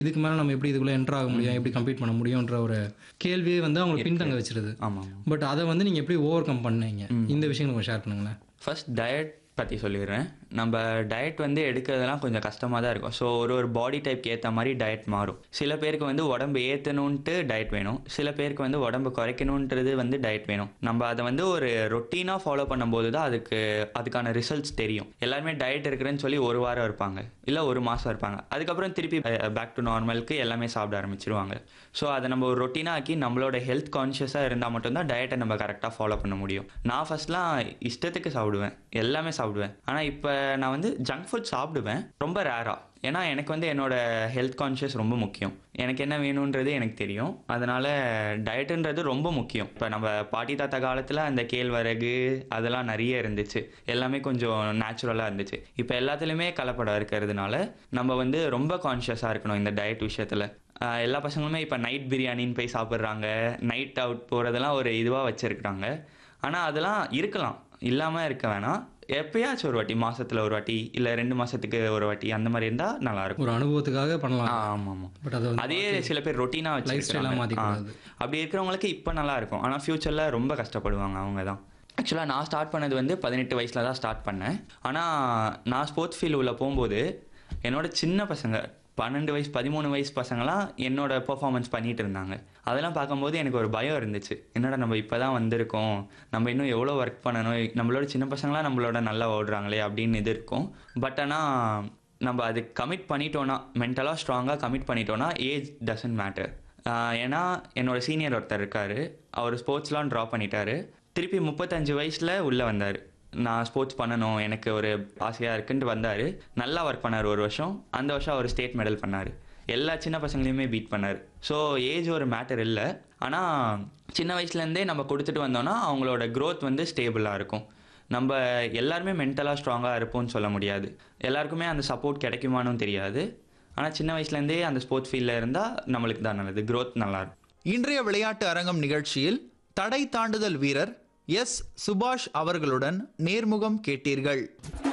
இதுக்கு மேலே நம்ம எப்படி இதுக்குள்ளே என்டர் ஆக முடியும் எப்படி கம்ப்ளீட் பண்ண முடியுன்ற ஒரு கேள்வியே வந்து அவங்களை பின்தங்க வச்சிருது ஆமாம் பட் அதை வந்து நீங்கள் எப்படி ஓவர் கம் பண்ணீங்க இந்த விஷயங்களை கொஞ்சம் ஷேர் பண்ணுங்களேன் ஃபர்ஸ்ட் டயட் பற்றி சொல்லிடுறேன் நம்ம டயட் வந்து எடுக்கிறதுலாம் கொஞ்சம் கஷ்டமாக தான் இருக்கும் ஸோ ஒரு ஒரு பாடி டைப்க்கு ஏற்ற மாதிரி டயட் மாறும் சில பேருக்கு வந்து உடம்பு ஏற்றணுன்ட்டு டயட் வேணும் சில பேருக்கு வந்து உடம்பு குறைக்கணுன்றது வந்து டயட் வேணும் நம்ம அதை வந்து ஒரு ரொட்டீனாக ஃபாலோ பண்ணும்போது தான் அதுக்கு அதுக்கான ரிசல்ட்ஸ் தெரியும் எல்லாருமே டயட் இருக்கிறேன்னு சொல்லி ஒரு வாரம் இருப்பாங்க இல்லை ஒரு மாதம் இருப்பாங்க அதுக்கப்புறம் திருப்பி பேக் டு நார்மலுக்கு எல்லாமே சாப்பிட ஆரம்பிச்சிருவாங்க ஸோ அதை நம்ம ஒரு ரொட்டீனாக ஆக்கி நம்மளோட ஹெல்த் கான்ஷியஸாக இருந்தால் மட்டும்தான் டயட்டை நம்ம கரெக்டாக ஃபாலோ பண்ண முடியும் நான் ஃபர்ஸ்ட்லாம் இஷ்டத்துக்கு சாப்பிடுவேன் எல்லாமே சாப்பிடுவேன் ஆனால் இப்போ நான் வந்து ஜங்க் ஃபுட் சாப்பிடுவேன் ரொம்ப ரேராக ஏன்னா எனக்கு வந்து என்னோட ஹெல்த் கான்ஷியஸ் ரொம்ப முக்கியம் எனக்கு என்ன வேணுன்றது எனக்கு தெரியும் அதனால டயட்டுன்றது ரொம்ப முக்கியம் இப்போ நம்ம பாட்டி தாத்தா காலத்தில் அந்த கேழ்வரகு அதெல்லாம் நிறைய இருந்துச்சு எல்லாமே கொஞ்சம் நேச்சுரலாக இருந்துச்சு இப்போ எல்லாத்துலேயுமே கலப்படம் இருக்கிறதுனால நம்ம வந்து ரொம்ப கான்ஷியஸாக இருக்கணும் இந்த டயட் விஷயத்தில் ஆஹ் எல்லா பசங்களுமே இப்போ நைட் பிரியாணின்னு போய் சாப்பிட்றாங்க நைட் அவுட் போகிறதெல்லாம் ஒரு இதுவாக வச்சுருக்காங்க ஆனால் அதெல்லாம் இருக்கலாம் இல்லாமல் இருக்க வேணாம் எப்பயாச்சும் ஒரு வாட்டி மாசத்துல ஒரு வாட்டி இல்லை ரெண்டு மாசத்துக்கு ஒரு வாட்டி அந்த மாதிரி இருந்தால் நல்லாயிருக்கும் ஒரு அனுபவத்துக்காக பண்ணலாம் ஆமாம் ஆமாம் பட் அதை வந்து அதே சில பேர் ரொட்டீனாக லைஃப் ஸ்டைலாக வச்சு மாற்றிக்கூடாது அப்படி இருக்கிறவங்களுக்கு இப்போ நல்லா இருக்கும் ஆனால் ஃப்யூச்சரில் ரொம்ப கஷ்டப்படுவாங்க அவங்க தான் ஆக்சுவலாக நான் ஸ்டார்ட் பண்ணது வந்து பதினெட்டு வயசில் தான் ஸ்டார்ட் பண்ணேன் ஆனால் நான் ஸ்போர்ட்ஸ் ஃபீல்டு உள்ள போகும்போது என்னோட சின்ன பசங்க பன்னெண்டு வயசு பதிமூணு வயசு பசங்களாம் என்னோட பெர்ஃபார்மன்ஸ் பண்ணிட்டு இருந்தாங்க அதெல்லாம் பார்க்கும்போது எனக்கு ஒரு பயம் இருந்துச்சு என்னடா நம்ம இப்போ தான் வந்திருக்கோம் நம்ம இன்னும் எவ்வளோ ஒர்க் பண்ணணும் நம்மளோட சின்ன பசங்களாம் நம்மளோட நல்லா ஓடுறாங்களே அப்படின்னு இது இருக்கும் பட் ஆனால் நம்ம அது கமிட் பண்ணிட்டோன்னா மென்டலாக ஸ்ட்ராங்காக கமிட் பண்ணிட்டோன்னா ஏஜ் டசன்ட் மேட்டர் ஏன்னா என்னோட சீனியர் ஒருத்தர் இருக்கார் அவர் ஸ்போர்ட்ஸ்லாம் ட்ராப் பண்ணிட்டாரு திருப்பி முப்பத்தஞ்சு வயசில் உள்ளே வந்தார் நான் ஸ்போர்ட்ஸ் பண்ணணும் எனக்கு ஒரு ஆசையாக இருக்குன்ட்டு வந்தார் நல்லா ஒர்க் பண்ணார் ஒரு வருஷம் அந்த வருஷம் அவர் ஸ்டேட் மெடல் பண்ணார் எல்லா சின்ன பசங்களையுமே பீட் பண்ணார் ஸோ ஏஜ் ஒரு மேட்டர் இல்லை ஆனால் சின்ன வயசுலேருந்தே நம்ம கொடுத்துட்டு வந்தோம்னா அவங்களோட growth வந்து ஸ்டேபிளாக இருக்கும் நம்ம எல்லாருமே மென்டலாக ஸ்ட்ராங்காக இருப்போம்னு சொல்ல முடியாது எல்லாருக்குமே அந்த சப்போர்ட் கிடைக்குமானும் தெரியாது ஆனால் சின்ன வயசுலேருந்தே அந்த ஸ்போர்ட்ஸ் ஃபீல்டில் இருந்தால் நம்மளுக்கு தான் நல்லது growth நல்லா இருக்கும் இன்றைய விளையாட்டு அரங்கம் நிகழ்ச்சியில் தடை தாண்டுதல் வீரர் எஸ் சுபாஷ் அவர்களுடன் நேர்முகம் கேட்டீர்கள்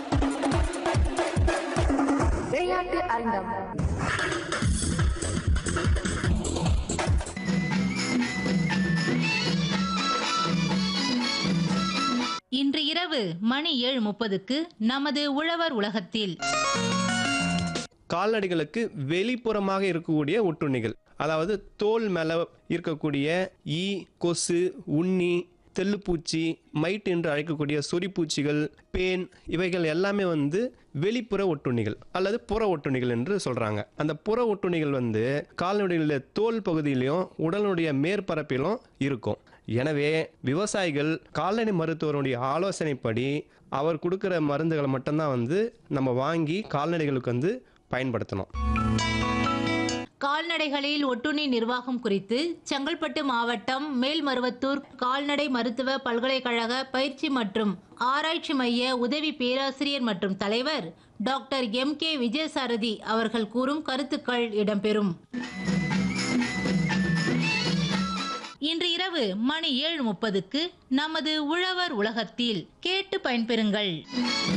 விளையாட்டு அரங்கம் இன்று இரவு மணி ஏழு முப்பதுக்கு நமது உழவர் உலகத்தில் கால்நடைகளுக்கு வெளிப்புறமாக இருக்கக்கூடிய ஒட்டுண்ணிகள் அதாவது தோல் மேலே இருக்கக்கூடிய ஈ கொசு உண்ணி தெள்ளுப்பூச்சி மைட் என்று அழைக்கக்கூடிய சொறிப்பூச்சிகள் பேன் இவைகள் எல்லாமே வந்து வெளிப்புற ஒட்டுண்ணிகள் அல்லது புற ஒட்டுண்ணிகள் என்று சொல்கிறாங்க அந்த புற ஒட்டுண்ணிகள் வந்து கால்நடைகளுடைய தோல் பகுதியிலையும் உடலுடைய மேற்பரப்பிலும் இருக்கும் எனவே விவசாயிகள் கால்நடை மருத்துவருடைய ஆலோசனைப்படி அவர் கொடுக்குற மருந்துகளை மட்டும்தான் வந்து நம்ம வாங்கி கால்நடைகளுக்கு வந்து பயன்படுத்தணும் கால்நடைகளில் ஒட்டுண்ணி நிர்வாகம் குறித்து செங்கல்பட்டு மாவட்டம் மேல்மருவத்தூர் கால்நடை மருத்துவ பல்கலைக்கழக பயிற்சி மற்றும் ஆராய்ச்சி மைய உதவி பேராசிரியர் மற்றும் தலைவர் டாக்டர் எம் கே விஜயசாரதி அவர்கள் கூறும் கருத்துக்கள் இடம்பெறும் இன்று இரவு மணி ஏழு முப்பதுக்கு நமது உழவர் உலகத்தில் கேட்டு பயன்பெறுங்கள்